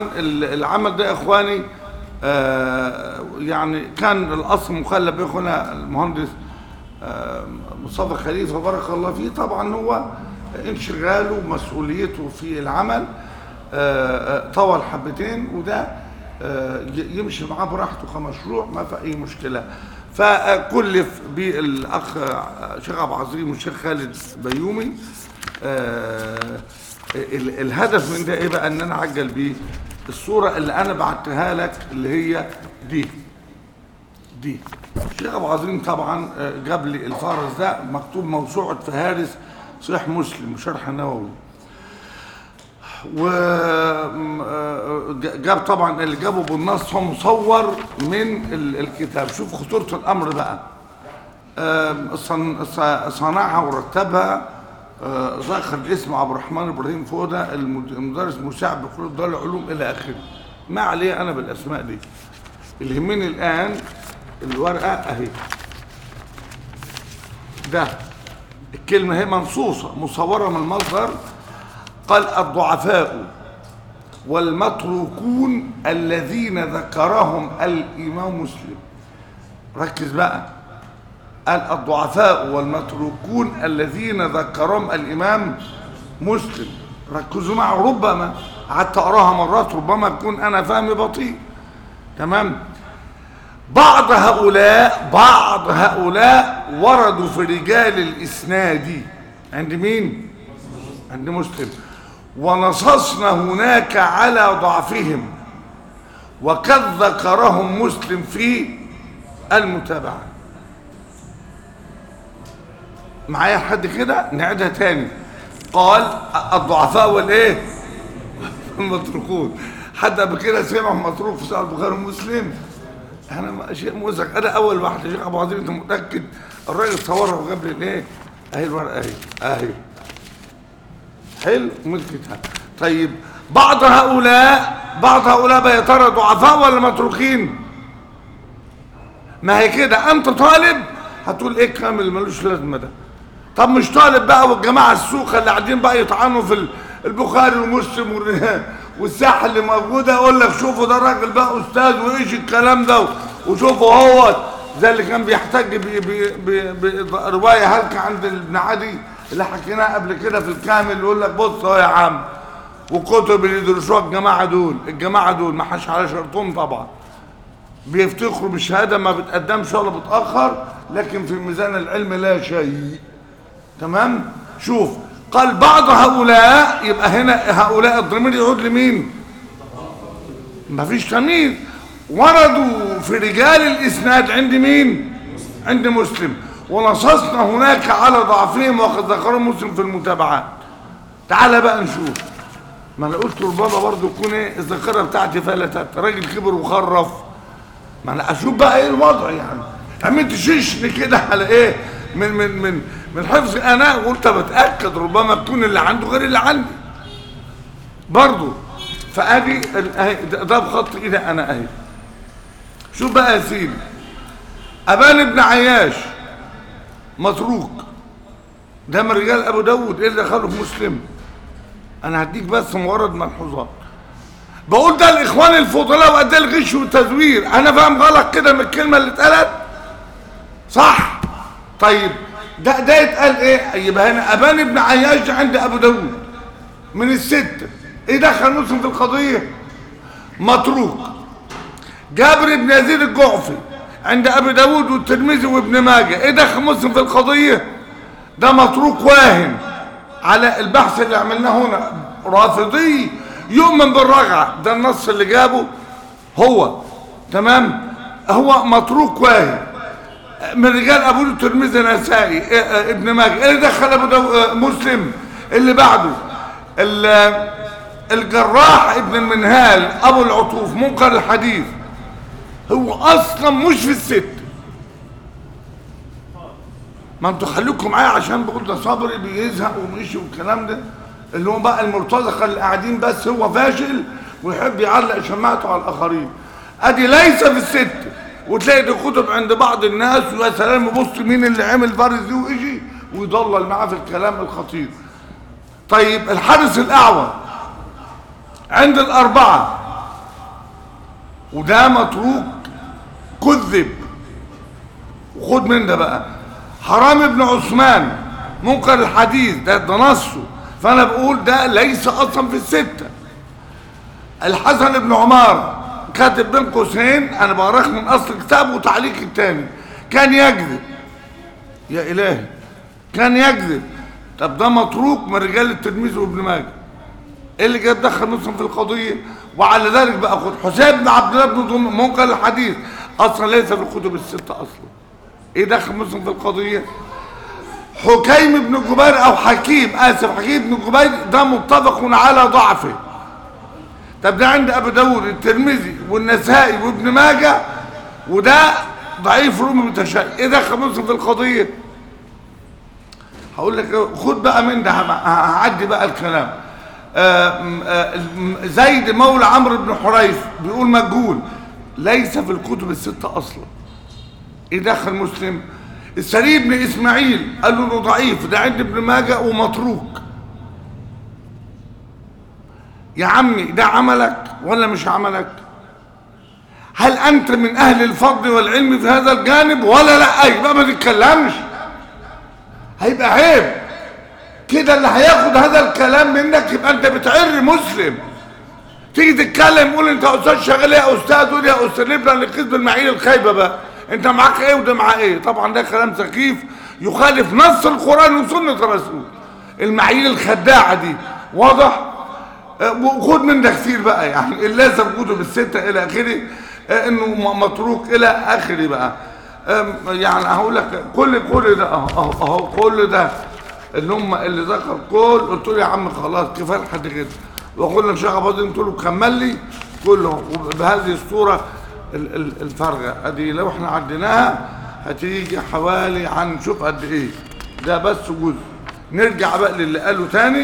العمل ده يا اخواني آه، يعني كان الاصل مخلى باخونا المهندس آه، مصطفى خليفه بارك الله فيه طبعا هو انشغاله ومسؤوليته في العمل آه، آه، طول حبتين وده آه، ي- يمشي معاه براحته كمشروع ما في اي مشكله فكلف بالاخ آه، شيخ عبد العظيم والشيخ خالد بيومي آه، ال- الهدف من ده ايه بقى ان انا اعجل بيه الصوره اللي انا بعتها لك اللي هي دي دي الشيخ ابو عظيم طبعا آه، جاب لي الفارس ده مكتوب موسوعه فهارس صحيح مسلم شرح النووي وجاب طبعا اللي جابه بالنص هو مصور من ال- الكتاب شوف خطوره الامر بقى آم، صن- ص- صنعها ورتبها آه، ذكر الاسم عبد الرحمن ابراهيم فوده المد- المدرس مساعد بكليه دار العلوم الى اخره ما عليه انا بالاسماء دي اللي يهمني الان الورقه اهي ده الكلمه هي منصوصه مصوره من المصدر قال الضعفاء والمتروكون الذين ذكرهم الامام مسلم ركز بقى قال الضعفاء والمتروكون الذين ذكرهم الإمام مسلم ركزوا معه ربما قعدت أقراها مرات ربما أكون أنا فهمي بطيء تمام بعض هؤلاء بعض هؤلاء وردوا في رجال الإسناد عند مين؟ عند مسلم ونصصنا هناك على ضعفهم وقد ذكرهم مسلم في المتابعه معايا حد كده نعيدها تاني قال الضعفاء والايه المتروكون حد قبل كده سمع متروك في صحيح البخاري ومسلم انا ما- شيء مؤذك انا اول واحد يا شيخ ابو عظيم انت متاكد الراجل صورها وجاب لي الايه اهي الورقه اهي اهي حلو ملكتها طيب بعض هؤلاء بعض هؤلاء بقى يا ترى ضعفاء ولا متروكين ما هي كده انت طالب هتقول ايه الكلام اللي ملوش لازمه ده طب مش طالب بقى والجماعه السوخه اللي قاعدين بقى يطعنوا في ال- البخاري ومسلم وال- والساحه اللي موجوده اقول لك شوفوا ده الراجل بقى استاذ وايش الكلام ده وشوفوا هو زي اللي كان بيحتج ب- ب- ب- بروايه هلكه عند ابن عدي اللي حكيناها قبل كده في الكامل يقول لك بص اهو يا عم وكتب اللي يدرسوها الجماعه دول الجماعه دول ما حش على شرطهم طبعا بيفتخروا بالشهاده ما بتقدمش ولا بتاخر لكن في ميزان العلم لا شيء تمام شوف قال بعض هؤلاء يبقى هنا هؤلاء الضمير يعود لمين ما فيش تمييز وردوا في رجال الاسناد عند مين عند مسلم ونصصنا هناك على ضعفهم وقد ذكروا مسلم في المتابعات تعال بقى نشوف ما انا قلت ربما برضه تكون ايه الذاكره بتاعتي فلتت راجل كبر وخرف ما انا اشوف بقى ايه الوضع يعني عمال تشيشني كده على ايه من من من من حفظ انا وانت بتاكد ربما تكون اللي عنده غير اللي عندي برضه فادي ال- اهي ده ده بخط ايدي انا اهي شوف بقى يا سيدي ابان بن عياش متروك ده من رجال ابو داود ايه اللي دخله في مسلم انا هديك بس مجرد ملحوظات بقول ده الاخوان الفضلاء وقد ايه الغش والتزوير انا فاهم غلط كده من الكلمه اللي اتقالت صح طيب ده ده يتقال ايه يبقى هنا ابان ابن عياش عند ابو داود من الستة ايه دخل مسلم في القضية متروك جابر بن يزيد الجعفي عند ابي داود والترمذي وابن ماجه ايه دخل مسلم في القضية ده متروك واهن على البحث اللي عملناه هنا رافضي يؤمن بالرجعة ده النص اللي جابه هو تمام هو متروك واهن من رجال ابو داود الترمذي النسائي إيه، آه، ابن ماجه ايه اللي دخل ابو داود آه، مسلم اللي بعده ال- الجراح ابن المنهال ابو العطوف منكر الحديث هو اصلا مش في الست ما انتوا خليكم معايا عشان بقول ده صبري بيزهق ومشي والكلام ده اللي هو بقى المرتزقه اللي قاعدين بس هو فاشل ويحب يعلق شماعته على الاخرين ادي ليس في الست وتلاقي دي كتب عند بعض الناس ويا سلام يبص مين اللي عمل فارس دي ويجي ويضلل معاه في الكلام الخطير طيب الحارس الاعور عند الاربعه وده متروك كذب وخد من ده بقى حرام ابن عثمان منكر الحديث ده ده نصه فانا بقول ده ليس اصلا في السته الحسن بن عمار كاتب بين قوسين انا بقراه من اصل الكتاب وتعليق التاني كان يكذب يا الهي كان يكذب طب ده متروك من رجال التلميذ وابن ماجه ايه اللي جاب دخل مسلم في القضيه وعلى ذلك بقى خد حسين بن عبد الله بن ضم منكر الحديث اصلا ليس في الكتب السته اصلا ايه دخل مسلم في القضيه حكيم بن جبير او حكيم اسف حكيم بن جبير ده متفق على ضعفه طب ده عند ابو داود الترمذي والنسائي وابن ماجه وده ضعيف رومي متشابه ايه دخل مسلم في القضيه هقول لك خد بقى من ده هعدي بقى الكلام آه، م- آه، م- زيد مولى عمرو بن حريث بيقول مجهول ليس في الكتب الستة أصلا إيه دخل مسلم السري بن إسماعيل قال له إنه ضعيف ده عند ابن ماجه ومتروك يا عمي ده عملك ولا مش عملك هل أنت من أهل الفضل والعلم في هذا الجانب ولا لا يبقى ما تتكلمش هيبقى عيب كده اللي هياخد هذا الكلام منك يبقى انت بتعر مسلم تيجي تتكلم قول انت استاذ شغال ايه يا استاذ قول يا استاذ نبدا نقيس بالمعايير الخايبه بقى انت معاك ايه وده معاه ايه طبعا ده كلام سخيف يخالف نص القران وسنه الرسول المعايير الخداعه دي واضح اه، وخد من ده كتير بقى يعني اللازم كتب الستة إلى آخره اه، إنه م- متروك إلى آخره بقى ام، يعني هقول لك كل كل ده أهو أهو أهو كل ده اللي هم اللي ذكر كل قلت له يا عم خلاص كفايه لحد كده وقلنا لشيخ ابو قلت له كمل لي كله بهذه الصوره ال- ال- الفارغه ادي لو احنا عديناها هتيجي حوالي عن شوف قد ايه ده بس جزء نرجع بقى للي قاله تاني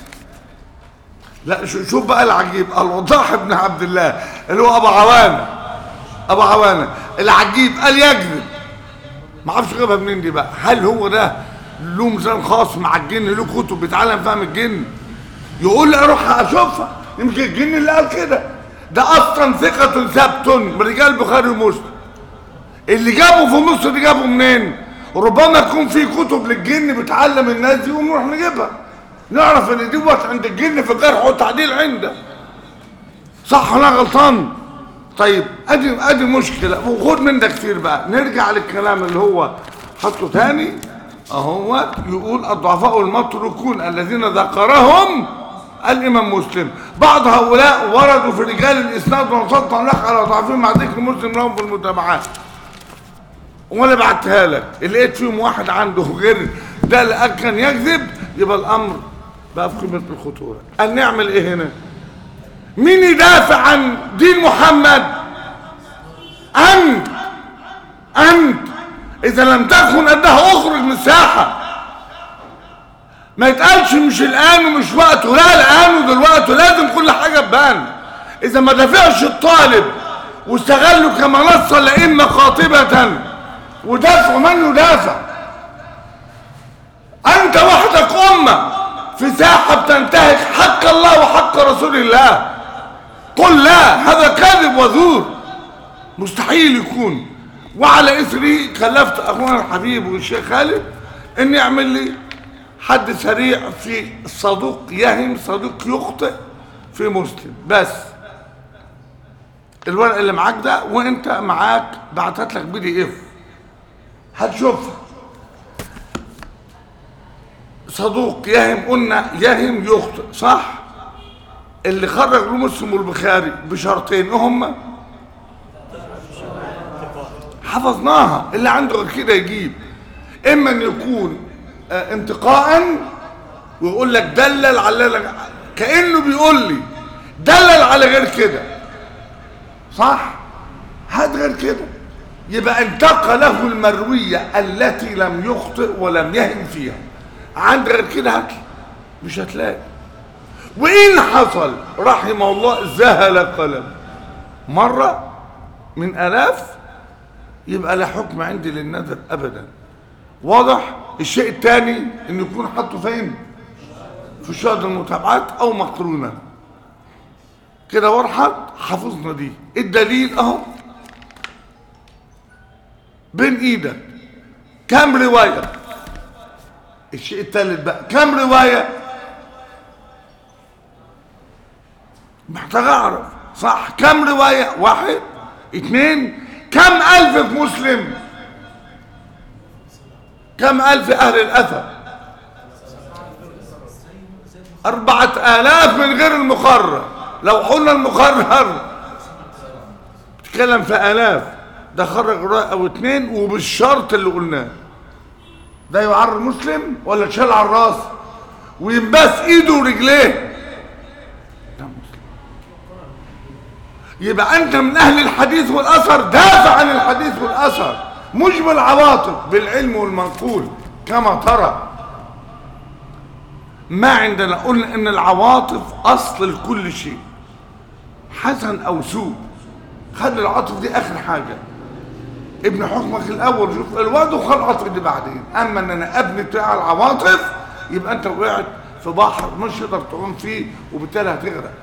لا شو- شوف بقى العجيب الوضاح بن عبد الله اللي هو ابو عوانه ابو عوانه العجيب قال يكذب ما اعرفش جابها منين دي بقى هل هو ده له ميزان خاص مع الجن له كتب بيتعلم فهم الجن يقول لي اروح اشوفها يمكن الجن اللي قال كده ده اصلا ثقة ثبت من رجال البخاري ومسلم اللي جابه في مصر دي جابه منين ربما يكون في كتب للجن بتعلم الناس دي ونروح نجيبها نعرف ان دي وقت عند الجن في الجرح والتعديل عنده صح ولا غلطان طيب ادي ادي مشكله وخد من ده كتير بقى نرجع للكلام اللي هو حطه تاني اهو يقول الضعفاء المتروكون الذين ذكرهم الامام مسلم بعض هؤلاء وردوا في رجال الاسناد ونصدق لك على ضعفهم مع ذكر مسلم لهم في المتابعات وانا بعتها لك اللي لقيت فيهم واحد عنده غير ده اللي قال كان يكذب يبقى الامر بقى في قمه الخطوره قال نعمل ايه هنا مين يدافع عن دين محمد انت انت اذا لم تكن قدها اخرج من الساحه ما يتقالش مش الان ومش وقته لا الان ودلوقتي لازم كل حاجه تبان اذا ما دافعش الطالب واستغله كمنصه لائمه قاطبه ودافع من يدافع انت وحدك امه في ساحه بتنتهك حق الله وحق رسول الله قل لا هذا كاذب وزور مستحيل يكون وعلى اثري كلفت اخونا الحبيب والشيخ خالد ان يعمل لي حد سريع في صدوق يهم صدوق يخطئ في مسلم بس الورق اللي معاك ده وانت معاك بعتت لك بي دي اف هتشوفها صدوق يهم قلنا يهم يخطئ صح اللي خرج له مسلم والبخاري بشرطين إيه هما حفظناها اللي عنده غير كده يجيب اما ان يكون آه، انتقاء ويقول لك دلل على كانه بيقول لي دلل على غير كده صح هات غير كده يبقى انتقى له المرويه التي لم يخطئ ولم يهم فيها عند غير كده هات لي. مش هتلاقي وإن حصل رحمه الله ذهل قلم مرة من آلاف يبقى لا حكم عندي للنذر أبدا واضح الشيء الثاني إن يكون حطه فين في شهادة المتابعات أو مقرونة كده وارحت حافظنا دي الدليل اهو بين ايدك كم رواية الشيء الثالث بقى كم رواية محتاج اعرف صح كم رواية واحد اثنين كم الف في مسلم كم الف اهل الاثر أربعة آلاف من غير المقرر لو قلنا المقرر تتكلم في آلاف ده خرج رأي أو اتنين وبالشرط اللي قلناه ده يعر مسلم ولا تشال على الراس وينبس ايده ورجليه ده مسلم يبقى انت من اهل الحديث والاثر دافع عن الحديث والاثر مش بالعواطف بالعلم والمنقول كما ترى ما عندنا قلنا ان العواطف اصل لكل شيء حسن او سوء خلي العاطف دي اخر حاجه ابن حكمك الاول شوف الواد وخد العاطف دي بعدين اما ان انا ابني بتاع العواطف يبقى انت وقعت في بحر مش تقدر تعوم فيه وبالتالي هتغرق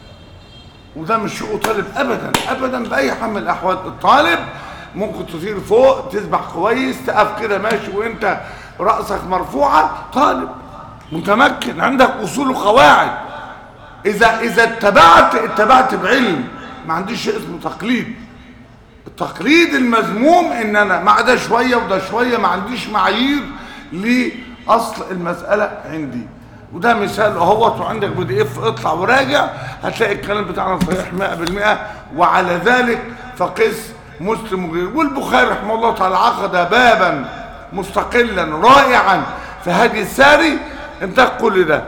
وده مش شؤ طالب ابدا ابدا باي حال من الاحوال الطالب ممكن تطير فوق تسبح كويس تقف كده ماشي وانت راسك مرفوعه طالب متمكن عندك اصول وقواعد اذا اذا اتبعت اتبعت بعلم ما عنديش شيء اسمه تقليد التقليد المذموم ان انا مع ده شويه وده شويه ما عنديش معايير لاصل المساله عندي وده مثال اهوت وعندك بي دي اف اطلع وراجع هتلاقي الكلام بتاعنا صحيح 100% وعلى ذلك فقس مسلم وغيره والبخاري رحمه الله تعالى عقد بابا مستقلا رائعا في هدي الساري انت كل ده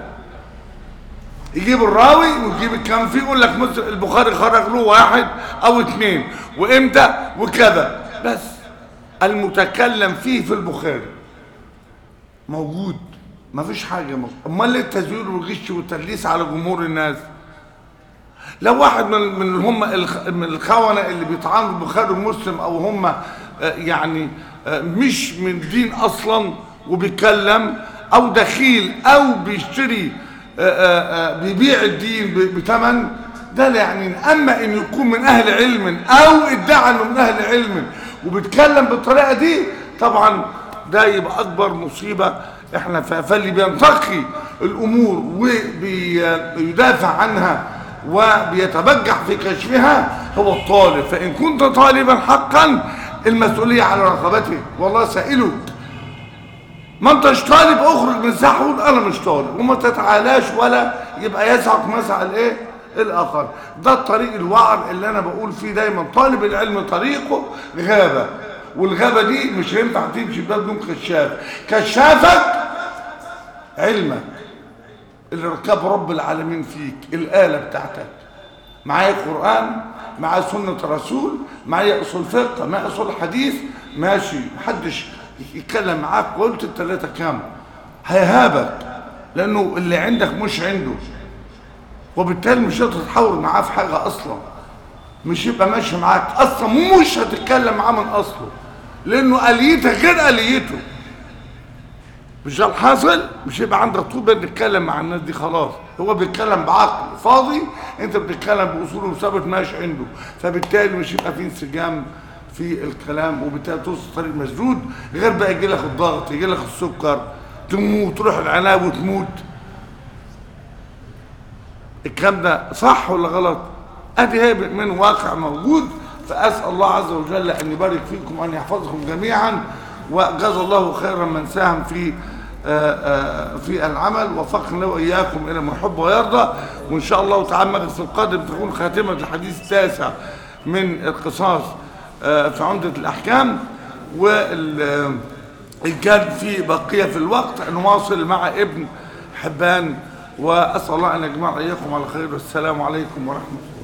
يجيب الراوي ويجيب الكلام فيه يقول لك مسلم البخاري خرج له واحد او اثنين وامتى وكذا بس المتكلم فيه في البخاري موجود ما فيش حاجه موجود امال ليه التزوير والغش والتدليس على جمهور الناس لو واحد من من هم الخ- من الخونه اللي بيطعنوا البخاري ومسلم او هم آه، يعني آه، مش من دين اصلا وبيتكلم او دخيل او بيشتري آه، آه، آه، بيبيع الدين ب- بثمن ده لا يعني اما ان يكون من اهل علم او ادعى انه من اهل علم وبيتكلم بالطريقه دي طبعا ده يبقى اكبر مصيبه احنا ف- فاللي بينتقي الامور وبيدافع عنها وبيتبجح في كشفها هو الطالب فان كنت طالبا حقا المسؤوليه على رقبتك والله سائلك ما انتش طالب اخرج من ساحه وقول انا مش طالب وما تتعالاش ولا يبقى يسعك مسعى الايه الاخر ده الطريق الوعر اللي انا بقول فيه دايما طالب العلم طريقه غابه والغابه دي مش هينفع تمشي بها بدون كشاف كشافك علمك اللي ركب رب العالمين فيك الآلة بتاعتك معايا قرآن معايا سنة رسول معايا أصول فقه معايا أصول حديث ماشي محدش يتكلم معاك وقلت التلاتة كام هيهابك لأنه اللي عندك مش عنده وبالتالي مش هتقدر تحاور معاه في حاجة أصلا مش يبقى ماشي معاك أصلا مش هتتكلم معاه من أصله لأنه آليتك غير آليته مش ده الحاصل مش يبقى عندك طول نتكلم مع الناس دي خلاص هو بيتكلم بعقل فاضي انت بتتكلم باصول وثابت ماشي عنده فبالتالي مش يبقى في انسجام في الكلام وبالتالي توصل طريق مسدود غير بقى يجي لك الضغط يجي لك السكر تموت تروح العنايه وتموت الكلام ده صح ولا غلط ادي هي من واقع موجود فاسال الله عز وجل ان يبارك فيكم وان يحفظكم جميعا وجزا الله خيرا من ساهم في آه، آه، في العمل وفقنا واياكم الى ما يحب ويرضى وان شاء الله تعالى المجلس القادم تكون خاتمه الحديث التاسع من القصاص آه، في عمده الاحكام وال إن كان في بقية في الوقت نواصل مع ابن حبان وأسأل الله أن يجمع إياكم على خير والسلام عليكم ورحمة الله